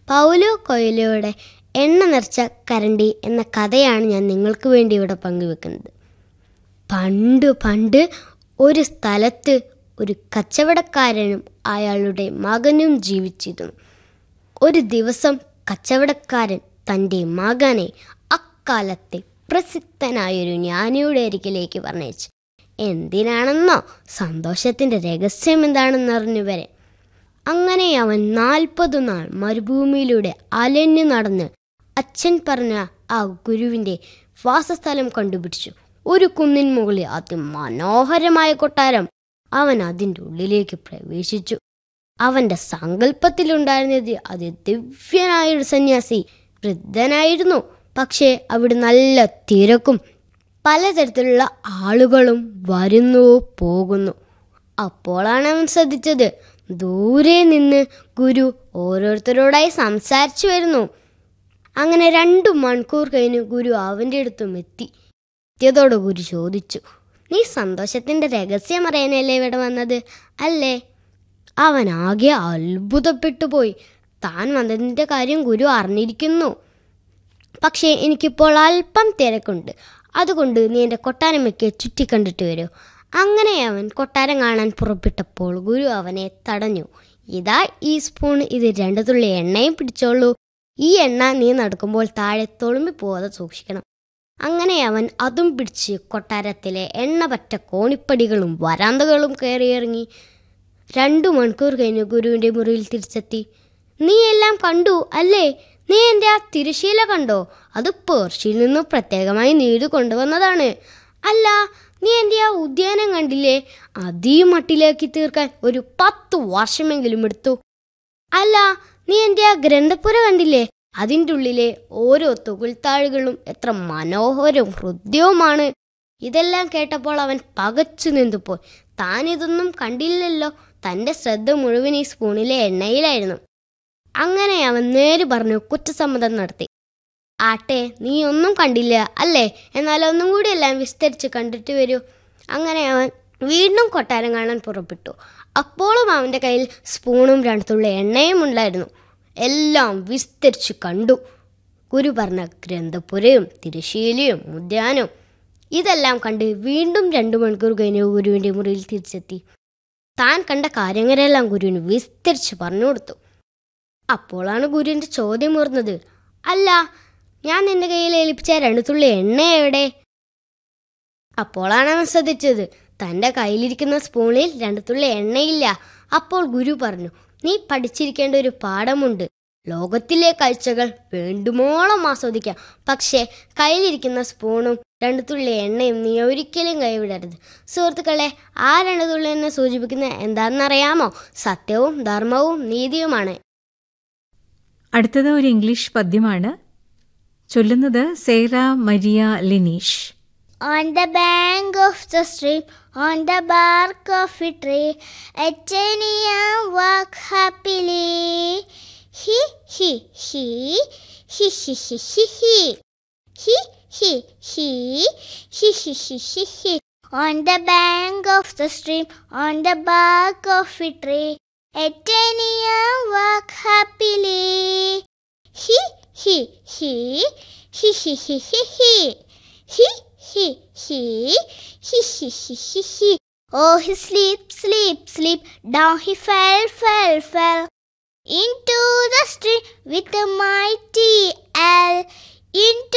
Paulo കൊയിലോയുടെ എണ്ണ നിറച്ച കരണ്ടി എന്ന കഥയാണ് ഞാൻ നിങ്ങൾക്ക് വേണ്ടി ഇവിടെ പങ്കുവെക്കുന്നത് പണ്ട് പണ്ട് ഒരു സ്ഥലത്ത് ഒരു കച്ചവടക്കാരനും അയാളുടെ മകനും ജീവിച്ചിരുന്നു ഒരു ദിവസം കച്ചവടക്കാരൻ തൻ്റെ മകനെ അക്കാലത്തെ പ്രസിദ്ധനായൊരു ജ്ഞാനിയുടെ അരികിലേക്ക് പറഞ്ഞയച്ചു എന്തിനാണെന്നോ സന്തോഷത്തിൻ്റെ രഹസ്യം എന്താണെന്ന് അറിഞ്ഞു വരെ അങ്ങനെ അവൻ നാൽപ്പത് നാൾ മരുഭൂമിയിലൂടെ അലഞ്ഞു നടന്ന് അച്ഛൻ പറഞ്ഞ ആ ഗുരുവിൻ്റെ വാസസ്ഥലം കണ്ടുപിടിച്ചു ഒരു കുന്നിൻ മുകളിൽ അതിമനോഹരമായ കൊട്ടാരം അവൻ അതിൻ്റെ ഉള്ളിലേക്ക് പ്രവേശിച്ചു അവന്റെ സങ്കല്പത്തിലുണ്ടായിരുന്നത് അത് ദിവ്യനായൊരു സന്യാസി വൃദ്ധനായിരുന്നു പക്ഷേ അവിടെ നല്ല തിരക്കും പലതരത്തിലുള്ള ആളുകളും വരുന്നു പോകുന്നു അപ്പോഴാണ് അവൻ ശ്രദ്ധിച്ചത് ദൂരെ നിന്ന് ഗുരു ഓരോരുത്തരോടായി സംസാരിച്ചു വരുന്നു അങ്ങനെ രണ്ടു മണിക്കൂർ കഴിഞ്ഞ് ഗുരു അവൻ്റെ അടുത്തും എത്തി എത്തിയതോടെ ഗുരു ചോദിച്ചു നീ സന്തോഷത്തിന്റെ രഹസ്യം അറിയാനല്ലേ ഇവിടെ വന്നത് അല്ലേ അവൻ ആകെ അത്ഭുതപ്പെട്ടു പോയി താൻ വന്നതിൻ്റെ കാര്യം ഗുരു അറിഞ്ഞിരിക്കുന്നു പക്ഷേ എനിക്കിപ്പോൾ അല്പം തിരക്കുണ്ട് അതുകൊണ്ട് നീ എൻ്റെ കൊട്ടാരമൊക്കെ ചുറ്റിക്കണ്ടിട്ട് വരൂ അങ്ങനെ അവൻ കൊട്ടാരം കാണാൻ പുറപ്പെട്ടപ്പോൾ ഗുരു അവനെ തടഞ്ഞു ഇതാ ഈ സ്പൂൺ ഇത് രണ്ടു തുള്ളി എണ്ണയും പിടിച്ചോളൂ ഈ എണ്ണ നീ നടക്കുമ്പോൾ താഴെ തൊളുമ്പി പോകാതെ സൂക്ഷിക്കണം അങ്ങനെ അവൻ അതും പിടിച്ച് കൊട്ടാരത്തിലെ എണ്ണപറ്റ കോണിപ്പടികളും വരാന്തകളും കയറിയിറങ്ങി രണ്ടു മണിക്കൂർ കഴിഞ്ഞ് ഗുരുവിൻ്റെ മുറിയിൽ തിരിച്ചെത്തി നീ എല്ലാം കണ്ടു അല്ലേ നീ എൻ്റെ ആ തിരശീല കണ്ടോ അത് പേർഷ്യയിൽ നിന്ന് പ്രത്യേകമായി നീട് കൊണ്ടുവന്നതാണ് അല്ല നീ എൻ്റെ ആ ഉദ്യാനം കണ്ടില്ലേ അതീ മട്ടിലാക്കി തീർക്കാൻ ഒരു പത്ത് വർഷമെങ്കിലും എടുത്തു അല്ല നീ എൻ്റെ ആ ഗ്രന്ഥപ്പുര കണ്ടില്ലേ അതിൻ്റെ ഉള്ളിലെ ഓരോ തുകിൽത്താഴുകളും എത്ര മനോഹരവും ഹൃദ്യവുമാണ് ഇതെല്ലാം കേട്ടപ്പോൾ അവൻ പകച്ചു നിന്നുപോയി താൻ ഇതൊന്നും കണ്ടില്ലല്ലോ തൻ്റെ ശ്രദ്ധ മുഴുവൻ ഈ സ്പൂണിലെ എണ്ണയിലായിരുന്നു അങ്ങനെ അവൻ നേര് പറഞ്ഞു കുറ്റസമ്മതം നടത്തി ആട്ടെ നീ ഒന്നും കണ്ടില്ല അല്ലേ എന്നാൽ ഒന്നും കൂടി എല്ലാം വിസ്തരിച്ച് കണ്ടിട്ട് വരൂ അങ്ങനെ അവൻ വീണ്ടും കൊട്ടാരം കാണാൻ പുറപ്പെട്ടു അപ്പോഴും അവൻ്റെ കയ്യിൽ സ്പൂണും രണ്ട് തുള്ളി എണ്ണയും ഉണ്ടായിരുന്നു എല്ലാം വിസ്തരിച്ച് കണ്ടു ഗുരു പറഞ്ഞ ഗ്രന്ഥപുരയും തിരശീലയും ഉദ്യാനവും ഇതെല്ലാം കണ്ട് വീണ്ടും രണ്ടു മണിക്കൂർ കഴിഞ്ഞ് ഗുരുവിൻ്റെ മുറിയിൽ തിരിച്ചെത്തി താൻ കണ്ട കാര്യങ്ങളെല്ലാം ഗുരുവിന് വിസ്തരിച്ച് പറഞ്ഞു കൊടുത്തു അപ്പോഴാണ് ഗുരുവിൻ്റെ ചോദ്യം ഉയർന്നത് അല്ല ഞാൻ നിന്റെ കയ്യിൽ ഏൽപ്പിച്ച രണ്ടു തുള്ളി എണ്ണ എവിടെ അപ്പോഴാണ് അവൻ ശ്രദ്ധിച്ചത് തൻ്റെ കയ്യിലിരിക്കുന്ന സ്പൂണിൽ രണ്ടു തുള്ളി എണ്ണയില്ല അപ്പോൾ ഗുരു പറഞ്ഞു നീ പഠിച്ചിരിക്കേണ്ട ഒരു പാഠമുണ്ട് ലോകത്തിലെ കാഴ്ചകൾ വേണ്ടുമോളം ആസ്വദിക്കാം പക്ഷേ കയ്യിലിരിക്കുന്ന സ്പൂണും രണ്ടു തുള്ളി എണ്ണയും നീ ഒരിക്കലും കൈവിടരുത് സുഹൃത്തുക്കളെ ആ രണ്ടു തുള്ളി എണ്ണ സൂചിപ്പിക്കുന്നത് എന്താണെന്നറിയാമോ സത്യവും ധർമ്മവും നീതിയുമാണ് അടുത്തത് ഒരു ഇംഗ്ലീഷ് പദ്യമാണ് ചൊല്ലുന്നത് Sera Maria Lineesh On the bank of the stream, on the bark of a tree, a genia walk happily. He, he, he, he, he, he, he, he. He, he, he, he, he, he, he, he. On the bank of the stream, on the bark of a tree, a genia walk happily. He, he, he, he, he, he, he, he. He, he, he, he, he, he, he, he. Oh, he sleep, sleep, sleep. Down he fell, fell, fell. Into the stream with a mighty L. Into